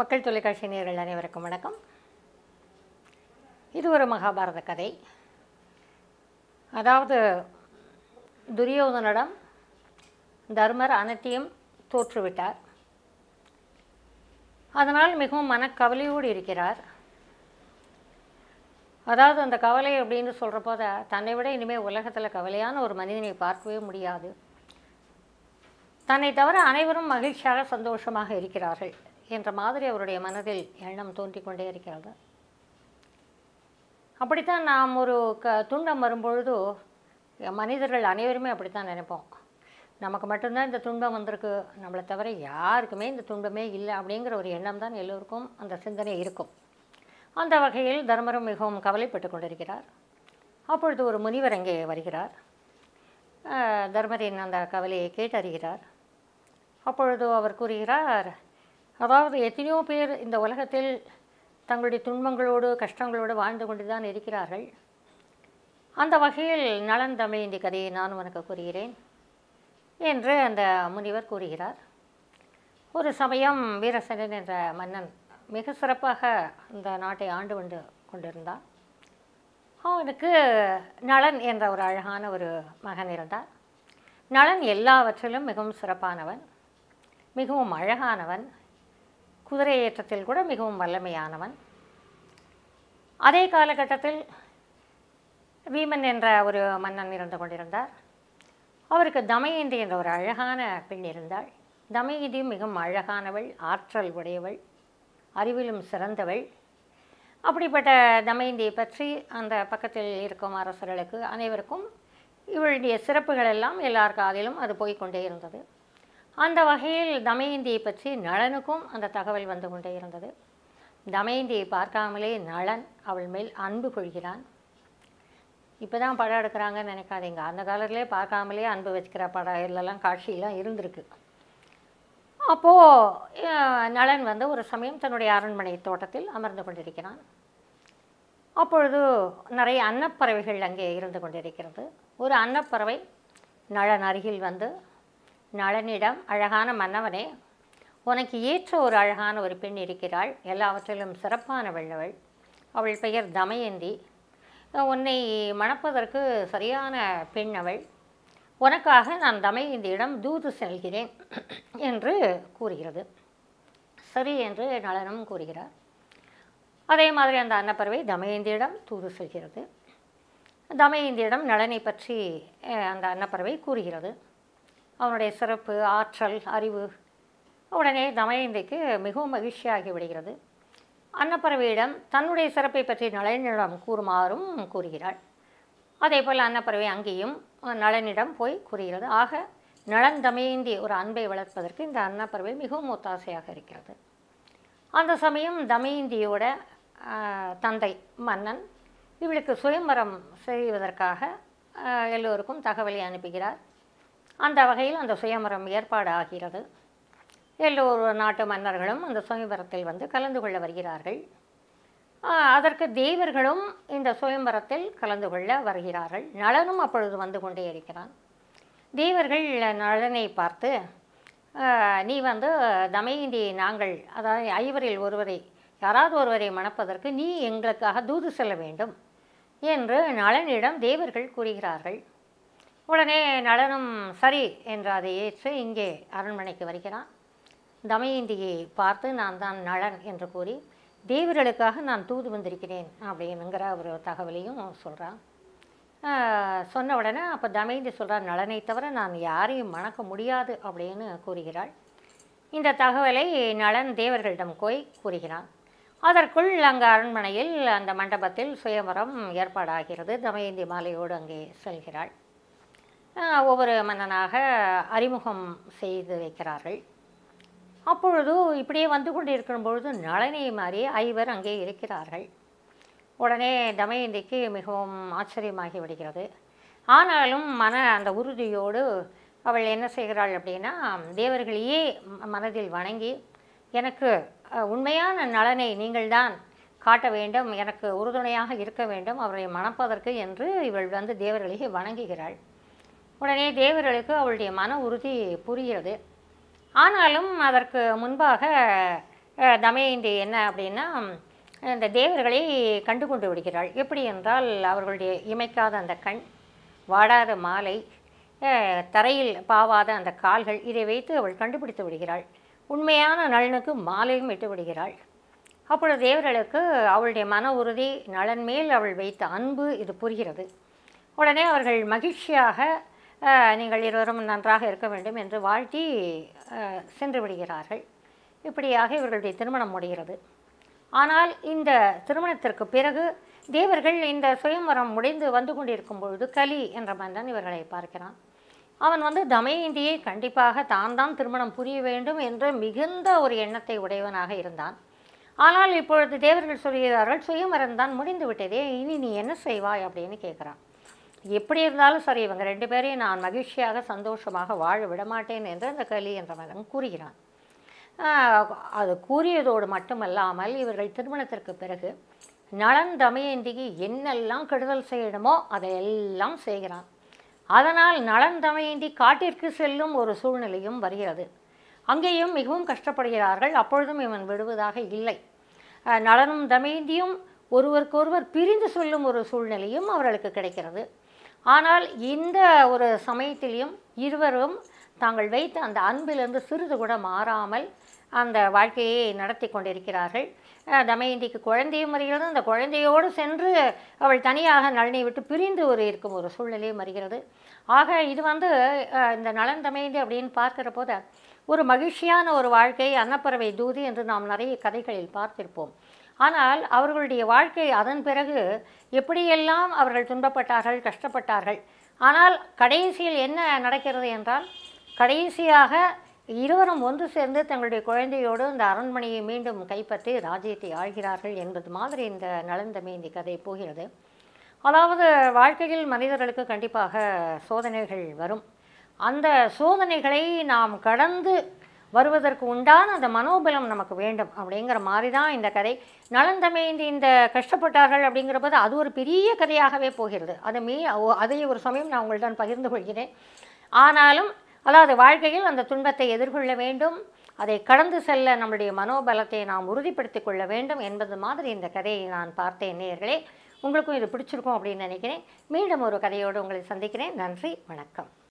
மக்கள் தொலைக்காட்சி நேயர்கள் அனைவருக்கும் வணக்கம் இது ஒரு மகாபாரத கதை அதாவது துரியோதனிடம் தர்மர் அனைத்தையும் தோற்றுவிட்டார் அதனால் மிகவும் மனக்கவலையோடு இருக்கிறார் அதாவது அந்த கவலை அப்படின்னு சொல்கிறப்போ தன்னை விட இனிமேல் உலகத்தில் கவலையான ஒரு மனிதனை பார்க்கவே முடியாது தன்னை தவிர அனைவரும் மகிழ்ச்சியாக சந்தோஷமாக இருக்கிறார்கள் என்ற மாதிரி அவருடைய மனதில் எண்ணம் தோன்றிக் கொண்டே இருக்கிறது அப்படித்தான் நாம் ஒரு க துன்பம் வரும்பொழுது மனிதர்கள் அனைவருமே அப்படித்தான் நினைப்போம் நமக்கு மட்டும்தான் இந்த துன்பம் வந்திருக்கு நம்மளை தவிர யாருக்குமே இந்த துன்பமே இல்லை அப்படிங்கிற ஒரு எண்ணம் தான் எல்லோருக்கும் அந்த சிந்தனை இருக்கும் அந்த வகையில் தர்மரும் மிகவும் கவலைப்பட்டு கொண்டிருக்கிறார் அப்பொழுது ஒரு முனிவர் அங்கே வருகிறார் அஹ், தர்மரின் அந்த கவலையை கேட்டறிகிறார் அப்பொழுது அவர் கூறுகிறார் அதாவது எத்தனையோ பேர் இந்த உலகத்தில் தங்களுடைய துன்பங்களோடு கஷ்டங்களோடு வாழ்ந்து கொண்டு தான் இருக்கிறார்கள் அந்த வகையில் நலன் தமிழ் கதையை நான் உனக்கு கூறுகிறேன் என்று அந்த முனிவர் கூறுகிறார் ஒரு சமயம் வீரசேனன் என்ற மன்னன் மிக சிறப்பாக இந்த நாட்டை ஆண்டு கொண்டு கொண்டிருந்தான் அவனுக்கு நளன் என்ற ஒரு அழகான ஒரு மகன் இருந்தார் நளன் எல்லாவற்றிலும் மிகவும் சிறப்பானவன் மிகவும் அழகானவன் குதிரை ஏற்றத்தில் கூட மிகவும் வல்லமையானவன் அதே காலகட்டத்தில் வீமன் என்ற ஒரு மன்னன் இருந்து கொண்டிருந்தார் அவருக்கு தமயந்தி என்ற ஒரு அழகான பெண் இருந்தாள் தமயந்தியும் மிகவும் அழகானவள் ஆற்றல் உடையவள் அறிவிலும் சிறந்தவள் அப்படிப்பட்ட தமயந்தியை பற்றி அந்த பக்கத்தில் இருக்கும் அரசர்களுக்கு அனைவருக்கும் இவளுடைய சிறப்புகள் எல்லாம் எல்லார் காதிலும் அது போய்க்கொண்டே இருந்தது அந்த வகையில் தமயந்தியை பற்றி நளனுக்கும் அந்த தகவல் வந்து கொண்டே இருந்தது தமயந்தியை பார்க்காமலே நளன் அவள் மேல் அன்பு கொள்கிறான் இப்போ தான் படம் எடுக்கிறாங்கன்னு நினைக்காதீங்க அந்த காலத்திலே பார்க்காமலே அன்பு வச்சுக்கிற படம் எல்லாம் காட்சியெல்லாம் இருந்திருக்கு அப்போது நளன் வந்து ஒரு சமயம் தன்னுடைய அரண்மனை தோட்டத்தில் அமர்ந்து கொண்டிருக்கிறான் அப்பொழுது நிறைய அன்னப்பறவைகள் அங்கே இருந்து கொண்டிருக்கிறது ஒரு அன்னப்பறவை நளன் அருகில் வந்து நளனிடம் அழகான மன்னவனே உனக்கு ஏற்ற ஒரு அழகான ஒரு பெண் இருக்கிறாள் எல்லாவற்றிலும் சிறப்பானவள் அவள் அவள் பெயர் தமயந்தி உன்னை மணப்பதற்கு சரியான பெண் அவள் உனக்காக நான் தமயந்தியிடம் தூது செல்கிறேன் என்று கூறுகிறது சரி என்று நளனும் கூறுகிறார் அதே மாதிரி அந்த அன்னப்பறவை தமயந்தியிடம் தூது செல்கிறது தமயந்தியிடம் நளனை பற்றி அஹ், அந்த அன்னப்பறவை கூறுகிறது அவனுடைய சிறப்பு ஆற்றல் அறிவு உடனே தமயந்திக்கு மிகவும் மகிழ்ச்சியாகி விடுகிறது அன்னப்பறவையிடம் தன்னுடைய சிறப்பை பற்றி நளனிடம் கூறுமாறும் கூறுகிறாள் அதே போல் அன்னப்பறவை அங்கேயும் நளனிடம் போய் கூறுகிறது ஆக நளன் தமயந்தி ஒரு அன்பை வளர்ப்பதற்கு இந்த அன்னப்பறவை மிகவும் ஒத்தாசையாக இருக்கிறது அந்த சமயம் தமயந்தியோட ஆஹ், தந்தை மன்னன் இவளுக்கு சுயம்பரம் செய்வதற்காக ஆஹ், எல்லோருக்கும் தகவலை அனுப்புகிறார் அந்த வகையில் அந்த சுயம்பரம் ஏற்பாடு ஆகிறது எல்லோரு நாட்டு மன்னர்களும் அந்த சுயம்பரத்தில் வந்து கலந்து கொள்ள வருகிறார்கள் ஆஹ், அதற்கு தேவர்களும் இந்த சுயம்பரத்தில் கலந்து கொள்ள வருகிறார்கள் நளனும் அப்பொழுது வந்து கொண்டே இருக்கிறான் தேவர்கள் நளனை பார்த்து ஆஹ், நீ வந்து தமயந்தி நாங்கள் அதாவது ஐவரில் ஒருவரை யாராவது ஒருவரை மணப்பதற்கு நீ எங்களுக்காக தூது செல்ல வேண்டும் என்று நளனிடம் தேவர்கள் கூறுகிறார்கள் உடனே நளனும் சரி என்று அதை ஏற்று இங்கே அரண்மனைக்கு வருகிறான் தமயந்தியை பார்த்து நான் தான் நளன் என்று கூறி தேவர்களுக்காக நான் தூது வந்திருக்கிறேன் அப்படிங்கிற ஒரு தகவலையும் சொல்கிறான் சொன்ன உடனே அப்போ தமயந்தி சொல்கிறார் நளனை தவிர நான் யாரையும் மணக்க முடியாது அப்படின்னு கூறுகிறாள் இந்த தகவலை நளன் தேவர்களிடம் போய் கூறுகிறான் அதற்குள் அங்கே அரண்மனையில் அந்த மண்டபத்தில் சுயவரம் ஏற்பாடாகிறது தமயந்தி மாலையோடு அங்கே செல்கிறாள் ஆஹ் ஒவ்வொரு மன்னனாக அறிமுகம் செய்து வைக்கிறார்கள் அப்பொழுது இப்படியே வந்து கொண்டிருக்கும் பொழுது நளனை மாதிரி ஐவர் அங்கே இருக்கிறார்கள் உடனே தமயந்திக்கு மிகவும் ஆச்சரியமாகி விடுகிறது ஆனாலும் மன அந்த உறுதியோடு அவள் என்ன செய்கிறாள் அப்படின்னா தேவர்களையே ம- மனதில் வணங்கி எனக்கு அஹ், உண்மையான நலனை நீங்கள்தான் காட்ட வேண்டும் எனக்கு உறுதுணையாக இருக்க வேண்டும் அவரை மணப்பதற்கு என்று இவள் வந்து தேவர்களையே வணங்குகிறாள் உடனே தேவர்களுக்கு அவளுடைய மன உறுதி புரிகிறது ஆனாலும் அதற்கு முன்பாக அஹ், தமயந்தி என்ன அப்படின்னா இந்த தேவர்களை கண்டு கொண்டு விடுகிறாள் எப்படி என்றால் அவர்களுடைய இமைக்காத அந்த கண் வாடாத மாலை அஹ், தரையில் பாவாத அந்த கால்கள் இதை வைத்து அவள் கண்டுபிடித்து விடுகிறாள் உண்மையான நலனுக்கு மாலையும் இட்டு விடுகிறாள் அப்பொழுது தேவர்களுக்கு அவளுடைய மன உறுதி நலன் மேல் அவள் வைத்த அன்பு இது புரிகிறது உடனே அவர்கள் மகிழ்ச்சியாக அஹ், நீங்கள் இருவரும் நன்றாக இருக்க வேண்டும் என்று வாழ்த்தி அஹ், சென்று விடுகிறார்கள் இப்படியாக இவர்களுடைய திருமணம் முடிகிறது ஆனால் இந்த திருமணத்திற்கு பிறகு தேவர்கள் இந்த சுயம்வரம் முடிந்து வந்து கொண்டிருக்கும் பொழுது கலி என்ற மன்னன் இவர்களை பார்க்கிறான் அவன் வந்து தமயந்தியை கண்டிப்பாக தான் தான் திருமணம் புரிய வேண்டும் என்ற மிகுந்த ஒரு எண்ணத்தை உடையவனாக இருந்தான் ஆனால் இப்பொழுது தேவர்கள் சொல்கிறார்கள் சுயமரம் தான் முடிந்து விட்டதே இனி நீ என்ன செய்வாய் அப்படின்னு கேட்குறான் எப்படி இருந்தாலும் சரி இவங்க ரெண்டு பேரையும் நான் மகிழ்ச்சியாக சந்தோஷமாக வாழ விடமாட்டேன் என்று அந்த கலி என்ற மகன் கூறுகிறான் ஆஹ் அது கூறியதோடு மட்டுமல்லாமல் இவர்கள் திருமணத்திற்கு பிறகு நலன் தமயந்திக்கு என்னெல்லாம் கெடுதல் செய்யணுமோ அதையெல்லாம் செய்கிறான் அதனால் நலன் தமயந்தி காட்டிற்கு செல்லும் ஒரு சூழ்நிலையும் வருகிறது அங்கேயும் மிகவும் கஷ்டப்படுகிறார்கள் அப்பொழுதும் இவன் விடுவதாக இல்லை அஹ் நலனும் தமயந்தியும் ஒருவருக்கொருவர் பிரிந்து சொல்லும் ஒரு சூழ்நிலையும் அவர்களுக்கு கிடைக்கிறது ஆனால் இந்த ஒரு சமயத்திலையும் இருவரும் தாங்கள் வைத்த அந்த அன்பிலிருந்து சிறிது கூட மாறாமல் அந்த வாழ்க்கையை நடத்தி கொண்டிருக்கிறார்கள் அஹ் தமயந்திக்கு குழந்தையும் வருகிறது அந்த குழந்தையோடு சென்று அவள் தனியாக நளினை விட்டு பிரிந்து ஒரு இருக்கும் ஒரு சூழ்நிலையும் வருகிறது ஆக இது வந்து அஹ் இந்த நலன் தமயந்தி அப்படின்னு பார்க்கிற போது ஒரு மகிழ்ச்சியான ஒரு வாழ்க்கை அன்னப்பறவை தூதி என்று நாம் நிறைய கதைகளில் பார்த்திருப்போம் ஆனால் அவர்களுடைய வாழ்க்கை அதன் பிறகு எப்படியெல்லாம் அவர்கள் துன்பப்பட்டார்கள் கஷ்டப்பட்டார்கள் ஆனால் கடைசியில் என்ன நடக்கிறது என்றால் கடைசியாக இருவரும் ஒன்று சேர்ந்து தங்களுடைய குழந்தையோடு இந்த அரண்மனையை மீண்டும் கைப்பற்றி ராஜ்யத்தை ஆள்கிறார்கள் என்பது மாதிரி இந்த நலந்தமேந்தி கதை போகிறது அதாவது வாழ்க்கையில் மனிதர்களுக்கு கண்டிப்பாக சோதனைகள் வரும் அந்த சோதனைகளை நாம் கடந்து வருவதற்கு உண்டான அந்த மனோபலம் நமக்கு வேண்டும் அப்படிங்கிற மாதிரி தான் இந்த கதை நலந்தமேந்தி இந்த கஷ்டப்பட்டார்கள் அப்படிங்கிற போது அது ஒரு பெரிய கதையாகவே போகிறது அதை மீ ஓ- அதை ஒரு சமயம் நான் உங்களிடம் பகிர்ந்து கொள்கிறேன் ஆனாலும் அதாவது வாழ்க்கையில் அந்த துன்பத்தை எதிர்கொள்ள வேண்டும் அதை கடந்து செல்ல நம்முடைய மனோபலத்தை நாம் உறுதிப்படுத்திக் கொள்ள வேண்டும் என்பது மாதிரி இந்த கதையை நான் பார்த்தேன் நேயர்களே உங்களுக்கும் இது பிடிச்சிருக்கும் அப்படின்னு நினைக்கிறேன் மீண்டும் ஒரு கதையோடு உங்களை சந்திக்கிறேன் நன்றி வணக்கம்